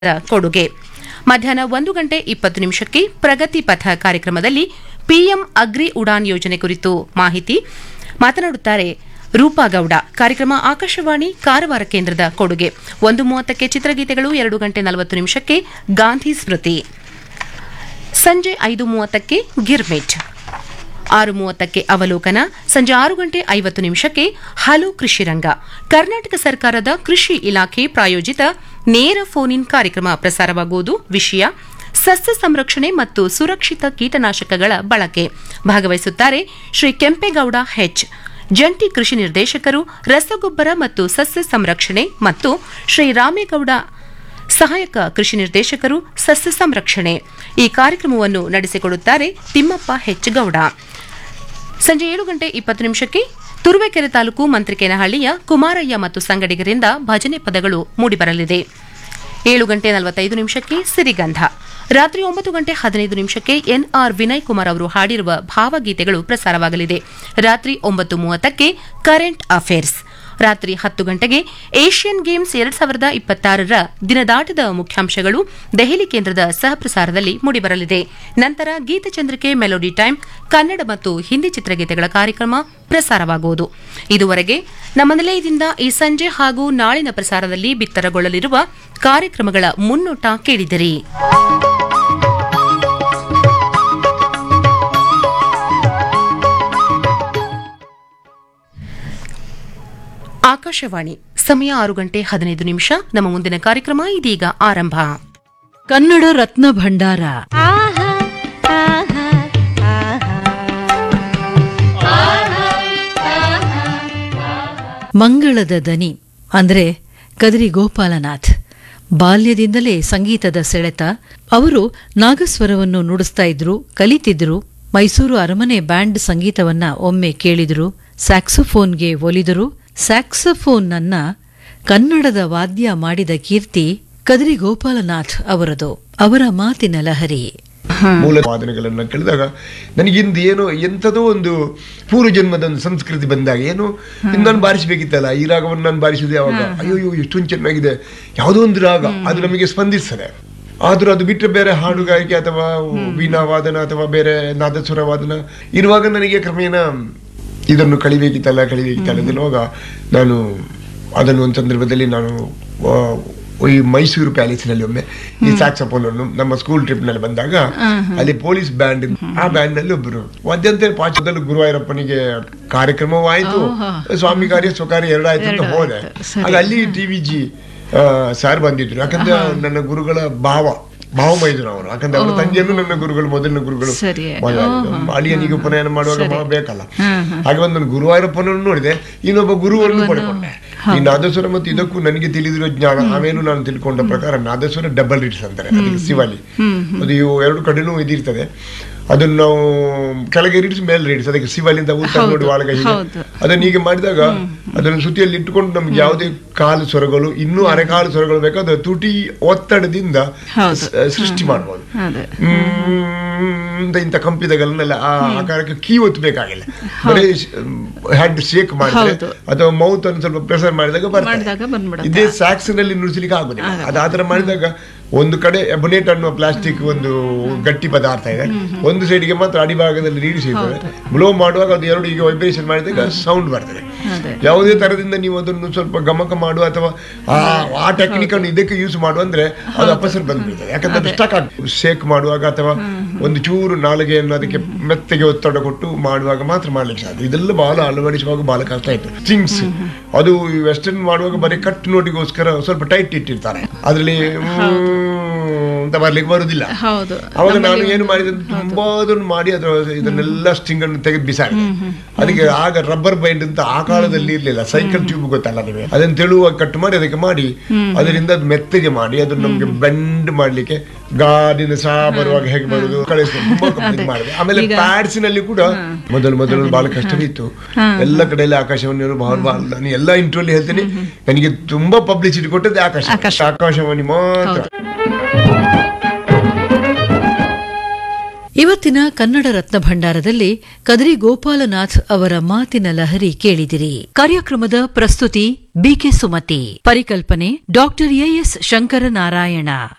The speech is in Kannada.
ಕೊಡುಗೆ ಮಧ್ಯಾಹ್ನ ಒಂದು ಗಂಟೆ ಇಪ್ಪತ್ತು ನಿಮಿಷಕ್ಕೆ ಪ್ರಗತಿ ಪಥ ಕಾರ್ಯಕ್ರಮದಲ್ಲಿ ಪಿಎಂ ಅಗ್ರಿ ಉಡಾನ್ ಯೋಜನೆ ಕುರಿತು ಮಾಹಿತಿ ಮಾತನಾಡುತ್ತಾರೆ ರೂಪಾ ಗೌಡ ಕಾರ್ಯಕ್ರಮ ಆಕಾಶವಾಣಿ ಕಾರವಾರ ಕೇಂದ್ರದ ಕೊಡುಗೆ ಒಂದು ಮೂವತ್ತಕ್ಕೆ ಚಿತ್ರಗೀತೆಗಳು ಎರಡು ಗಂಟೆ ನಲವತ್ತು ನಿಮಿಷಕ್ಕೆ ಗಾಂಧಿ ಸ್ಮೃತಿ ಸಂಜೆ ಐದು ಮೂವತ್ತಕ್ಕೆ ಗಿರ್ಮಿಟ್ ಆರು ಮೂವತ್ತಕ್ಕೆ ಅವಲೋಕನ ಸಂಜೆ ಆರು ಗಂಟೆ ಐವತ್ತು ನಿಮಿಷಕ್ಕೆ ಹಲೋ ಕೃಷಿ ರಂಗ ಕರ್ನಾಟಕ ಸರ್ಕಾರದ ಕೃಷಿ ಇಲಾಖೆ ಪ್ರಾಯೋಜಿತ ನೇರ ಫೋನ್ ಇನ್ ಕಾರ್ಯಕ್ರಮ ಪ್ರಸಾರವಾಗುವುದು ವಿಷಯ ಸಸ್ಯ ಸಂರಕ್ಷಣೆ ಮತ್ತು ಸುರಕ್ಷಿತ ಕೀಟನಾಶಕಗಳ ಬಳಕೆ ಭಾಗವಹಿಸುತ್ತಾರೆ ಶ್ರೀ ಕೆಂಪೇಗೌಡ ಹೆಚ್ ಜಂಟಿ ಕೃಷಿ ನಿರ್ದೇಶಕರು ರಸಗೊಬ್ಬರ ಮತ್ತು ಸಸ್ಯ ಸಂರಕ್ಷಣೆ ಮತ್ತು ಶ್ರೀ ರಾಮೇಗೌಡ ಸಹಾಯಕ ಕೃಷಿ ನಿರ್ದೇಶಕರು ಸಸ್ಯ ಸಂರಕ್ಷಣೆ ಈ ಕಾರ್ಯಕ್ರಮವನ್ನು ನಡೆಸಿಕೊಡುತ್ತಾರೆ ತಿಮ್ಮಪ್ಪ ಹೆಚ್ ಗೌಡ ಸಂಜೆ ಏಳು ಗಂಟೆ ಇಪ್ಪತ್ತು ನಿಮಿಷಕ್ಕೆ ತುರುವೇಕೆರೆ ತಾಲೂಕು ಮಂತ್ರಿಕೇನಹಳ್ಳಿಯ ಕುಮಾರಯ್ಯ ಮತ್ತು ಸಂಗಡಿಗರಿಂದ ಭಜನೆ ಪದಗಳು ಮೂಡಿಬರಲಿದೆ ಏಳು ಗಂಟೆ ನಲವತ್ತೈದು ನಿಮಿಷಕ್ಕೆ ಸಿರಿಗಂಧ ರಾತ್ರಿ ಒಂಬತ್ತು ಗಂಟೆ ಹದಿನೈದು ನಿಮಿಷಕ್ಕೆ ಎನ್ಆರ್ ವಿನಯ್ ಕುಮಾರ್ ಅವರು ಹಾಡಿರುವ ಭಾವಗೀತೆಗಳು ಪ್ರಸಾರವಾಗಲಿದೆ ರಾತ್ರಿ ಒಂಬತ್ತು ಮೂವತ್ತಕ್ಕೆ ಕರೆಂಟ್ ಅಫೇರ್ಸ್ ರಾತ್ರಿ ಹತ್ತು ಗಂಟೆಗೆ ಏಷ್ಯನ್ ಗೇಮ್ಸ್ ಎರಡ್ ಸಾವಿರದ ಇಪ್ಪತ್ತಾರರ ದಿನದಾಟದ ಮುಖ್ಯಾಂಶಗಳು ದೆಹಲಿ ಕೇಂದ್ರದ ಸಹಪ್ರಸಾರದಲ್ಲಿ ಮೂಡಿಬರಲಿದೆ ನಂತರ ಗೀತಚಂದ್ರಿಕೆ ಮೆಲೋಡಿ ಟೈಮ್ ಕನ್ನಡ ಮತ್ತು ಹಿಂದಿ ಚಿತ್ರಗೀತೆಗಳ ಕಾರ್ಯಕ್ರಮ ಪ್ರಸಾರವಾಗುವುದು ಇದುವರೆಗೆ ನಮ್ಮ ನಿಲಯದಿಂದ ಈ ಸಂಜೆ ಹಾಗೂ ನಾಳಿನ ಪ್ರಸಾರದಲ್ಲಿ ಬಿತ್ತರಗೊಳ್ಳಲಿರುವ ಕಾರ್ಯಕ್ರಮಗಳ ಮುನ್ನೋಟ ಕೇಳಿದಿರಿ ಆಕಾಶವಾಣಿ ಸಮಯ ಆರು ಗಂಟೆ ಹದಿನೈದು ನಿಮಿಷ ನಮ್ಮ ಮುಂದಿನ ಕಾರ್ಯಕ್ರಮ ಇದೀಗ ಆರಂಭ ಕನ್ನಡ ರತ್ನ ಭಂಡಾರ ಮಂಗಳದ ದನಿ ಅಂದ್ರೆ ಕದ್ರಿ ಗೋಪಾಲನಾಥ್ ಬಾಲ್ಯದಿಂದಲೇ ಸಂಗೀತದ ಸೆಳೆತ ಅವರು ನಾಗಸ್ವರವನ್ನು ನುಡಿಸ್ತಾ ಇದ್ರು ಕಲಿತಿದ್ರು ಮೈಸೂರು ಅರಮನೆ ಬ್ಯಾಂಡ್ ಸಂಗೀತವನ್ನ ಒಮ್ಮೆ ಕೇಳಿದ್ರು ಸ್ಯಾಕ್ಸೋಫೋನ್ಗೆ ಒಲಿದರು ಸ್ಯಾಕ್ಸೋಫೋನ್ ಅನ್ನ ಕನ್ನಡದ ವಾದ್ಯ ಮಾಡಿದ ಕೀರ್ತಿ ಕದ್ರಿ ಗೋಪಾಲನಾಥ್ ಅವರದು ಅವರ ಮಾತಿನ ಲಹರಿ ಮೂಲ ವಾದನೆಗಳನ್ನ ಕೇಳಿದಾಗ ನನಗಿಂದು ಏನೋ ಎಂಥದೋ ಒಂದು ಪೂರ್ವ ಜನ್ಮದ ಒಂದು ಸಂಸ್ಕೃತಿ ಬಂದಾಗ ಏನು ಇನ್ನು ನಾನು ಬಾರಿಸಬೇಕಿತ್ತಲ್ಲ ಈ ರಾಗವನ್ನು ನಾನು ಬಾರಿಸಿದೆ ಯಾವಾಗ ಅಯ್ಯೋ ಎಷ್ಟೊಂದು ಚೆನ್ನಾಗಿದೆ ಯಾವುದೋ ಒಂದು ರಾಗ ಅದು ನಮಗೆ ಸ್ಪಂದಿಸ್ತದೆ ಆದ್ರೂ ಅದು ಬಿಟ್ಟರೆ ಬೇರೆ ಹಾಡುಗಾರಿಕೆ ಅಥವಾ ವೀಣಾ ವಾದನ ಅಥವಾ ಬೇರೆ ನಾದಸ್ವರ ವಾದನ ಇರುವಾಗ ನನಗೆ ಕ್ರಮೇಣ ಇದನ್ನು ಕಳಿಬೇಕಿತ್ತಲ್ಲ ಕಳಿಬೇಕಿತ್ತಲ್ಲ ಅನ್ನುವಾಗ ನಾನು ಅದನ್ನು ಒಂದು ಸಂದರ್ಭದಲ್ಲಿ ನಾನು ಆ, ಈ ಮೈಸೂರು ಪ್ಯಾಲೇಸಿನಲ್ಲಿ ಒಮ್ಮೆ ಈ ಸ್ಯಾಕ್ಸಫೋನ್ ಅನ್ನು ನಮ್ಮ ಸ್ಕೂಲ್ ಟ್ರಿಪ್ ನಲ್ಲಿ ಬಂದಾಗ ಅಲ್ಲಿ ಪೊಲೀಸ್ ಬ್ಯಾಂಡ್ ಆ ಬ್ಯಾಂಡ್ ನಲ್ಲಿ ಒಬ್ಬರು ವಾದ್ಯಂತರ ಪಾಚದಲ್ಲಿ ಗುರುವಾಯೂರಪ್ಪನಿಗೆ ಕಾರ್ಯಕ್ರಮವೂ ಆಯ್ತು ಸ್ವಾಮಿ ಕಾರ್ಯ ಸ್ವಕಾರ್ಯ ಎರಡಾಯ್ತು ಅಂತ ಹೋದೆ ಆಗ ಅಲ್ಲಿ ಟಿ ವಿ ಜಿ ಸಾರ್ ಬಂದಿದ್ರು ಯಾಕಂದ್ರೆ ನನ್ನ ಗುರುಗಳ ಭಾವ ಭಾವ ಮೈದುನ ಅವರು ಯಾಕಂದ್ರೆ ಅವರ ತಂಗಿಯನ್ನು ನನ್ನ ಗುರುಗಳು ಮೊದಲಿನ ಗುರುಗಳು ಸರಿ. ಮೊದಲಾಗಿ. ಅಳಿಯನಿಗೆ ಉಪನಯನ ಮಾಡುವಾಗ ಮಾವ ಬೇಕಲ್ಲ ಹಾಗೆ ಒಂದು ನಾನು ಗುರುವಾಯೂರಪ್ಪನನ್ನು ನೋಡಿದೆ ಇನ್ನೊಬ್ಬ ಗುರುವನ್ನು ಪಡ್ಕೊಂಡೆ ಈ ನಾದಸ್ವರ ಮತ್ತು ಇದಕ್ಕೂ ನನಗೆ ತಿಳಿದಿರೋ ಜ್ಞಾನ ನಾವೇನು ನಾನು ತಿಳ್ಕೊಂಡ ಪ್ರಕಾರ ನಾದಸ್ವರ ಡಬಲ್ ರೀಡ್ಸ್ ಅಂತಾರೆ ಅದಕ್ಕೆ ಶಿವಾಲಿ ಅದು ಇವು ಎರಡು ಕಡೆನೂ ಇದಿರ್ತದೆ ಅದನ್ನು ನಾವು ಕೆಳಗೆ ರೀಡ್ಸ್ ಮೇಲೆ ರೀಡ್ಸ್ ಅದಕ್ಕೆ ಶಿವಾಲಿ ಅಂತ ಉತ್ತರ ನೋಡಿ ಒಳಗೆ ಹೀಗೆ. ಹೌದು. ಅದನ್ನ ಹೀಗೆ ಮಾಡಿದಾಗ ಅದನ್ನು ಸುತ್ತಿಯಲ್ಲಿ ಇಟ್ಟುಕೊಂಡು ನಮ್ಗೆ ಯಾವುದೇ ಕಾಲು ಸ್ವರಗಳು ಇನ್ನೂ ಅರೆಕಾಲು ಸ್ವರಗಳು ಬೇಕಾದ್ರೆ ತುಟಿ ಒತ್ತಡದಿಂದ ಹೌದು. ಸ- ಸೃಷ್ಟಿ ಮಾಡ್ಬೋದು ಅದೇ. ಮ್ಮ್ ಅಂತ ಇಂಥ ಕಂಪಿದಗಳನ್ನೆಲ್ಲ ಆ ಆಕಾರಕ್ಕೆ ಕೀ ಒತ್ತಬೇಕಾಗಿಲ್ಲ ಬರೀ ಹ್ಯಾಂಡ್ ಶೇಕ್ ಮಾಡಿದ್ರೆ ಹೌದು. ಅಥವಾ ಮೌತ್ ಅನ್ನು ಸ್ವಲ್ಪ ಪ್ರೆಸರ್ ಮಾಡಿದಾಗ ಮಾಡಿದಾಗ ಬರ್ತದೆ ಬಂದ್ಬಿಡುತ್ತೆ. ಇದೇ ಸ್ಯಾಕ್ಸ್ ನಲ್ಲಿ ನುಡಿಸ್ಲಿಕ್ಕೆ ಆಗುದಿಲ್ಲ ಅದು ಆತರ ಮಾಡಿದಾಗ ಒಂದು ಕಡೆ ಎಬನೇಟ್ ಅನ್ನುವ ಪ್ಲಾಸ್ಟಿಕ್ ಒಂದು ಗಟ್ಟಿ ಪದಾರ್ಥ ಇದೆ ಒಂದು ಸೈಡ್ಗೆ ಮಾತ್ರ ಅಡಿಭಾಗದಲ್ಲಿ ರೀಡಿಸ್ ಇರ್ತದೆ ಬ್ಲೋ ಮಾಡುವಾಗ ಅದು ಎರಡು ಈಗ ವೈಬ್ರೇಷನ್ ಮಾಡಿದಾಗ ಸೌಂಡ್ ಬರ್ತದೆ ಅದೇ. ಯಾವುದೇ ತರದಿಂದ ನೀವು ಅದನ್ನು ಸ್ವಲ್ಪ ಗಮಕ ಮಾಡುವ ಅಥವಾ ಆ ಆ ಟೆಕ್ನಿಕ್ ಅನ್ನು ಇದಕ್ಕೆ ಯೂಸ್ ಮಾಡು ಅಂದ್ರೆ ಅದು ಅಪಸರ್ ಬಂದ್ಬಿಡ್ತದೆ ಯಾಕಂದ್ರೆ ಅದು ಸ್ಟಕ್ ಆಗ್ತದೆ ಶೇಕ್ ಮಾಡುವಾಗ ಅಥವಾ ಒಂದು ಚೂರು ನಾಲಿಗೆಯನ್ನು ಅದಕ್ಕೆ ಮೆತ್ತಗೆ ಒತ್ತಡ ಕೊಟ್ಟು ಮಾಡುವಾಗ ಮಾತ್ರ ಮಾಡ್ಲಿಕ್ಕೆ ಸಾಧ್ಯ ಇದೆಲ್ಲ ಬಹಳ ಅಳವಡಿಸುವಾಗ ಬಹಳ ಕಷ್ಟ ಆಯ್ತು ಥಿಂಗ್ಸ್ ಅದು ವೆಸ್ಟರ್ನ್ ಮಾಡುವಾಗ ಬರೀ ಕಟ್ ನೋಟಿಗೋಸ್ಕರ ಸ್ವಲ್ಪ ಟೈಟ್ ಇಟ್ಟಿರ್ತಾರೆ ಅದರಲ್ಲಿ ಅಂತ ಬರ್ಲಿಕ್ಕೆ ಬರುದಿಲ್ಲ ಹೌದು ಅವಾಗ ನಾನು ಏನು ಮಾಡಿದೆ ಅಂದ್ರೆ ತುಂಬಾ ಅದನ್ನು ಮಾಡಿ ಅದರ ಇದನ್ನೆಲ್ಲ ಸ್ಟಿಂಗ್ ಅನ್ನು ತೆಗೆದು ಬಿಸಾಡಿದೆ ಅದಕ್ಕೆ ಆಗ ರಬ್ಬರ್ ಬೈಂಡ್ ಅಂತ ಆ ಕಾಲದಲ್ಲಿ ಇರ್ಲಿಲ್ಲ ಸೈಕಲ್ ಟ್ಯೂಬ್ ಗೊತ್ತಲ್ಲ ನಿಮಗೆ ಅದನ್ನ ತೆಳುವಾಗಿ ಕಟ್ ಮಾಡಿ ಅದಕ್ಕೆ ಮಾಡಿ ಅದರಿಂದ ಅದು ಮೆತ್ತಗೆ ಮಾಡಿ ಅದನ್ನ ನಮ್ಗೆ ಬೆಂಡ್ ಮಾಡ್ಲಿಕ್ಕೆ ಗಾಡಿನ ಸಹ ಬರುವಾಗ ಹೇಗೆ ಬರುದು ಕಳಿಸ್ಕೊಂಡು ತುಂಬಾ ಇದು ಮಾಡಿದೆ ಆಮೇಲೆ ಪ್ಯಾಡ್ಸ್ ನಲ್ಲಿ ಕೂಡ ಮೊದಲು ಮೊದಲು ಬಹಳ ಕಷ್ಟವಿತ್ತು ಎಲ್ಲ ಕಡೆಯಲ್ಲಿ ಆಕಾಶವಾಣಿ ಬಹಳ ಬಹಳ ನಾನು ಎಲ್ಲ ಇಂಟರ್ವ್ಯೂ ಹೇಳ್ತೀನಿ ನನಗೆ ತುಂಬಾ ಪಬ್ಲಿಸಿಟಿ ಕೊಟ್ಟದ್ದು ಆಕಾಶ ಆಕಾಶವಾಣಿ ಮಾತ್ರ ಇವತ್ತಿನ ಕನ್ನಡ ರತ್ನ ಭಂಡಾರದಲ್ಲಿ ಕದ್ರಿ ಗೋಪಾಲನಾಥ್ ಅವರ ಮಾತಿನ ಲಹರಿ ಕೇಳಿದಿರಿ ಕಾರ್ಯಕ್ರಮದ ಪ್ರಸ್ತುತಿ ಬಿಕೆ ಸುಮತಿ ಪರಿಕಲ್ಪನೆ ಡಾಕ್ಟರ್ ಎಎಸ್ ಶಂಕರನಾರಾಯಣ